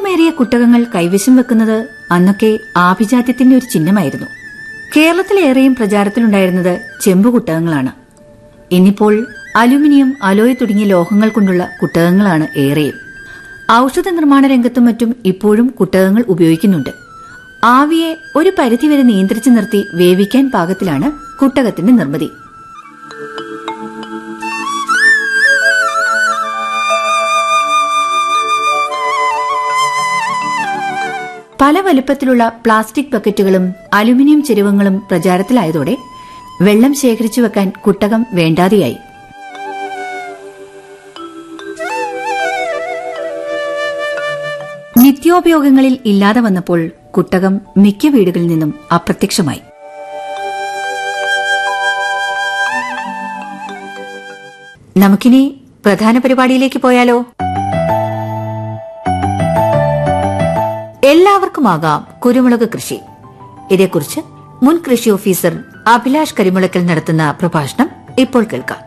നിറമേറിയ കുട്ടകങ്ങൾ കൈവശം വെക്കുന്നത് അന്നൊക്കെ ആഭിജാത്യത്തിന്റെ ഒരു ചിഹ്നമായിരുന്നു കേരളത്തിലേറെയും പ്രചാരത്തിലുണ്ടായിരുന്നത് ചെമ്പുകുട്ടകങ്ങളാണ് ഇന്നിപ്പോൾ അലുമിനിയം അലോയ് തുടങ്ങിയ ലോഹങ്ങൾ കൊണ്ടുള്ള കുട്ടകങ്ങളാണ് ഏറെയും ഔഷധ നിർമ്മാണ രംഗത്തും മറ്റും ഇപ്പോഴും കുട്ടകങ്ങൾ ഉപയോഗിക്കുന്നുണ്ട് ആവിയെ ഒരു പരിധിവരെ നിയന്ത്രിച്ചു നിർത്തി വേവിക്കാൻ പാകത്തിലാണ് കുട്ടകത്തിന്റെ നിർമ്മിതി പല വലുപ്പത്തിലുള്ള പ്ലാസ്റ്റിക് ബക്കറ്റുകളും അലുമിനിയം ചെരുവങ്ങളും പ്രചാരത്തിലായതോടെ വെള്ളം ശേഖരിച്ചു വെക്കാൻ കുട്ടകം വേണ്ടാതെയായി നിത്യോപയോഗങ്ങളിൽ ഇല്ലാതെ വന്നപ്പോൾ കുട്ടകം മിക്ക വീടുകളിൽ നിന്നും അപ്രത്യക്ഷമായി നമുക്കിനി പ്രധാന പരിപാടിയിലേക്ക് പോയാലോ എല്ലാവർക്കുമാകാം കുരുമുളക് കൃഷി ഇതേക്കുറിച്ച് മുൻ കൃഷി ഓഫീസർ അഭിലാഷ് കരിമുളക്കൽ നടത്തുന്ന പ്രഭാഷണം ഇപ്പോൾ കേൾക്കാം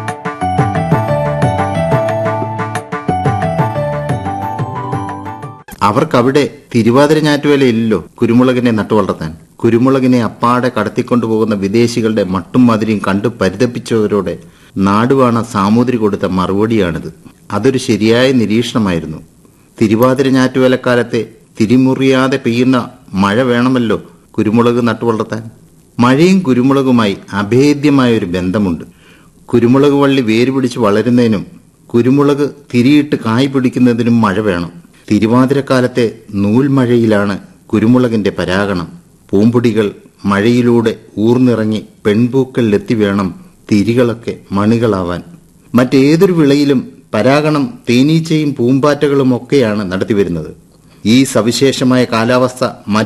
അവർക്കവിടെ തിരുവാതിര ഞാറ്റുവേലയില്ലല്ലോ കുരുമുളകിനെ നട്ടുവളർത്താൻ കുരുമുളകിനെ അപ്പാടെ കടത്തിക്കൊണ്ടുപോകുന്ന വിദേശികളുടെ മട്ടും മാതിരിയും കണ്ടു പരിതപ്പിച്ചവരോടെ നാടുവാണ സാമൂതിരി കൊടുത്ത മറുപടിയാണിത് അതൊരു ശരിയായ നിരീക്ഷണമായിരുന്നു തിരുവാതിര ഞാറ്റുവേലക്കാലത്തെ തിരിമുറിയാതെ പെയ്യുന്ന മഴ വേണമല്ലോ കുരുമുളക് നട്ടുവളർത്താൻ മഴയും കുരുമുളകുമായി അഭേദ്യമായ ഒരു ബന്ധമുണ്ട് കുരുമുളക് വള്ളി വേരുപിടിച്ച് വളരുന്നതിനും കുരുമുളക് തിരിയിട്ട് കായ് പിടിക്കുന്നതിനും മഴ വേണം തിരുവാതിരക്കാലത്തെ നൂൽമഴയിലാണ് കുരുമുളകിന്റെ പരാഗണം പൂമ്പൊടികൾ മഴയിലൂടെ ഊർന്നിറങ്ങി പെൺപൂക്കളിലെത്തി വേണം തിരികളൊക്കെ മണികളാവാൻ മറ്റേതൊരു വിളയിലും പരാഗണം തേനീച്ചയും പൂമ്പാറ്റകളും ഒക്കെയാണ് നടത്തിവരുന്നത് ഈ സവിശേഷമായ കാലാവസ്ഥ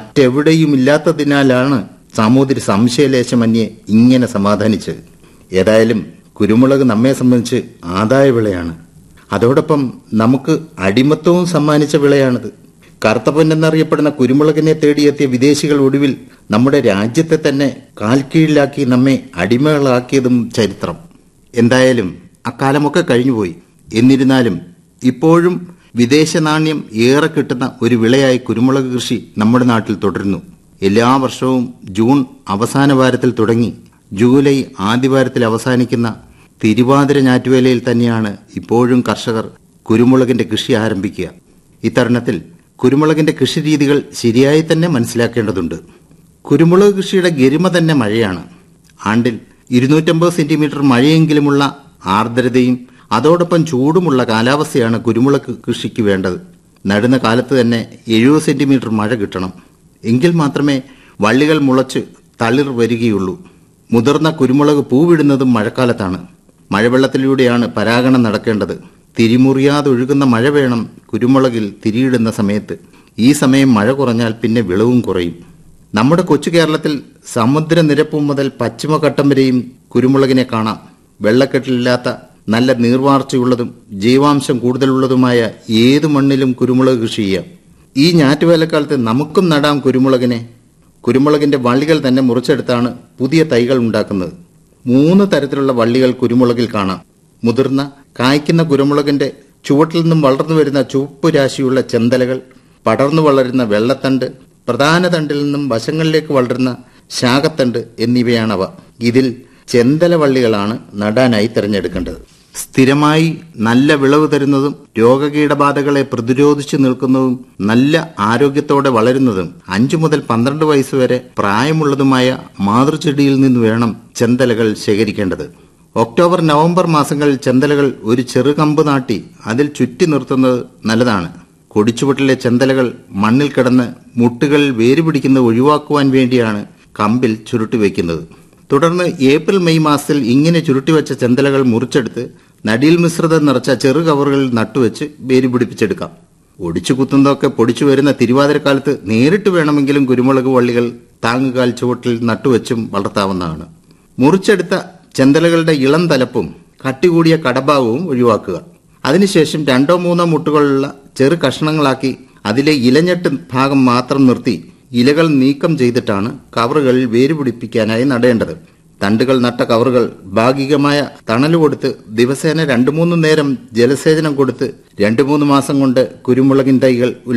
മറ്റെവിടെയുമില്ലാത്തതിനാലാണ് സാമൂതിരി സംശയലേശമന്യേ ഇങ്ങനെ സമാധാനിച്ചത് ഏതായാലും കുരുമുളക് നമ്മെ സംബന്ധിച്ച് ആദായ വിളയാണ് അതോടൊപ്പം നമുക്ക് അടിമത്വവും സമ്മാനിച്ച വിളയാണിത് കറുത്ത പൊന്നെന്നറിയപ്പെടുന്ന കുരുമുളകിനെ തേടിയെത്തിയ വിദേശികൾ ഒടുവിൽ നമ്മുടെ രാജ്യത്തെ തന്നെ കാൽക്കീഴിലാക്കി നമ്മെ അടിമകളാക്കിയതും ചരിത്രം എന്തായാലും അക്കാലമൊക്കെ കഴിഞ്ഞുപോയി എന്നിരുന്നാലും ഇപ്പോഴും വിദേശ നാണ്യം ഏറെ കിട്ടുന്ന ഒരു വിളയായി കുരുമുളക് കൃഷി നമ്മുടെ നാട്ടിൽ തുടരുന്നു എല്ലാ വർഷവും ജൂൺ അവസാന വാരത്തിൽ തുടങ്ങി ജൂലൈ ആദ്യവാരത്തിൽ അവസാനിക്കുന്ന തിരുവാതിര ഞാറ്റുവേലയിൽ തന്നെയാണ് ഇപ്പോഴും കർഷകർ കുരുമുളകിന്റെ കൃഷി ആരംഭിക്കുക ഇത്തരുണത്തിൽ കുരുമുളകിന്റെ കൃഷിരീതികൾ ശരിയായി തന്നെ മനസ്സിലാക്കേണ്ടതുണ്ട് കുരുമുളക് കൃഷിയുടെ ഗരിമ തന്നെ മഴയാണ് ആണ്ടിൽ ഇരുന്നൂറ്റമ്പത് സെന്റിമീറ്റർ മഴയെങ്കിലുമുള്ള ആർദ്രതയും അതോടൊപ്പം ചൂടുമുള്ള കാലാവസ്ഥയാണ് കുരുമുളക് കൃഷിക്ക് വേണ്ടത് നടുന്ന കാലത്ത് തന്നെ എഴുപത് സെന്റിമീറ്റർ മഴ കിട്ടണം എങ്കിൽ മാത്രമേ വള്ളികൾ മുളച്ച് തളിർ വരികയുള്ളൂ മുതിർന്ന കുരുമുളക് പൂവിടുന്നതും മഴക്കാലത്താണ് മഴവെള്ളത്തിലൂടെയാണ് പരാഗണം നടക്കേണ്ടത് തിരിമുറിയാതെ ഒഴുകുന്ന മഴ വേണം കുരുമുളകിൽ തിരിയിടുന്ന സമയത്ത് ഈ സമയം മഴ കുറഞ്ഞാൽ പിന്നെ വിളവും കുറയും നമ്മുടെ കൊച്ചു കേരളത്തിൽ സമുദ്രനിരപ്പ് മുതൽ പശ്ചിമഘട്ടം വരെയും കുരുമുളകിനെ കാണാം വെള്ളക്കെട്ടിലില്ലാത്ത നല്ല നീർവാർച്ചയുള്ളതും ജീവാംശം കൂടുതലുള്ളതുമായ ഏതു മണ്ണിലും കുരുമുളക് കൃഷി ചെയ്യാം ഈ ഞാറ്റുവേലക്കാലത്ത് നമുക്കും നടാം കുരുമുളകിനെ കുരുമുളകിന്റെ വള്ളികൾ തന്നെ മുറിച്ചെടുത്താണ് പുതിയ തൈകൾ ഉണ്ടാക്കുന്നത് മൂന്ന് തരത്തിലുള്ള വള്ളികൾ കുരുമുളകിൽ കാണാം മുതിർന്ന കായ്ക്കുന്ന കുരുമുളകിന്റെ ചുവട്ടിൽ നിന്നും വളർന്നു വരുന്ന ചുവപ്പ് രാശിയുള്ള ചെന്തലകൾ പടർന്നു വളരുന്ന വെള്ളത്തണ്ട് പ്രധാന തണ്ടിൽ നിന്നും വശങ്ങളിലേക്ക് വളരുന്ന ശാഖത്തണ്ട് എന്നിവയാണവ ഇതിൽ ചെന്തല വള്ളികളാണ് നടാനായി തിരഞ്ഞെടുക്കേണ്ടത് സ്ഥിരമായി നല്ല വിളവ് തരുന്നതും രോഗകീടബാധകളെ പ്രതിരോധിച്ചു നിൽക്കുന്നതും നല്ല ആരോഗ്യത്തോടെ വളരുന്നതും അഞ്ചു മുതൽ പന്ത്രണ്ട് വയസ്സ് വരെ പ്രായമുള്ളതുമായ മാതൃചെടിയിൽ നിന്ന് വേണം ചെന്തലകൾ ശേഖരിക്കേണ്ടത് ഒക്ടോബർ നവംബർ മാസങ്ങളിൽ ചെന്തലകൾ ഒരു ചെറുകമ്പ് നാട്ടി അതിൽ ചുറ്റി നിർത്തുന്നത് നല്ലതാണ് കൊടിച്ചുവട്ടിലെ ചെന്തലകൾ മണ്ണിൽ കിടന്ന് മുട്ടുകൾ വേരുപിടിക്കുന്നത് ഒഴിവാക്കുവാൻ വേണ്ടിയാണ് കമ്പിൽ ചുരുട്ടി വയ്ക്കുന്നത് തുടർന്ന് ഏപ്രിൽ മെയ് മാസത്തിൽ ഇങ്ങനെ ചുരുട്ടിവെച്ച ചെന്തലകൾ മുറിച്ചെടുത്ത് നടിയിൽ മിശ്രിതം നിറച്ച ചെറു കവറുകളിൽ നട്ടുവെച്ച് വേര് പിടിപ്പിച്ചെടുക്കാം ഒടിച്ചു കുത്തുന്നതൊക്കെ പൊടിച്ചു വരുന്ന തിരുവാതിരക്കാലത്ത് നേരിട്ട് വേണമെങ്കിലും കുരുമുളക് വള്ളികൾ താങ്ങുകാൽ ചുവട്ടിൽ നട്ടുവെച്ചും വളർത്താവുന്നതാണ് മുറിച്ചെടുത്ത ചെന്തലകളുടെ ഇളം തലപ്പും കട്ടികൂടിയ കടഭാഗവും ഒഴിവാക്കുക അതിനുശേഷം രണ്ടോ മൂന്നോ മുട്ടുകളുള്ള ചെറു കഷ്ണങ്ങളാക്കി അതിലെ ഇലഞ്ഞെട്ട് ഭാഗം മാത്രം നിർത്തി ഇലകൾ നീക്കം ചെയ്തിട്ടാണ് കവറുകളിൽ വേരുപിടിപ്പിക്കാനായി നടേണ്ടത് തണ്ടുകൾ നട്ട കവറുകൾ ഭാഗികമായ തണൽ കൊടുത്ത് ദിവസേന രണ്ടു മൂന്ന് നേരം ജലസേചനം കൊടുത്ത് രണ്ടു മൂന്ന് മാസം കൊണ്ട് കുരുമുളകിൻ തൈകൾ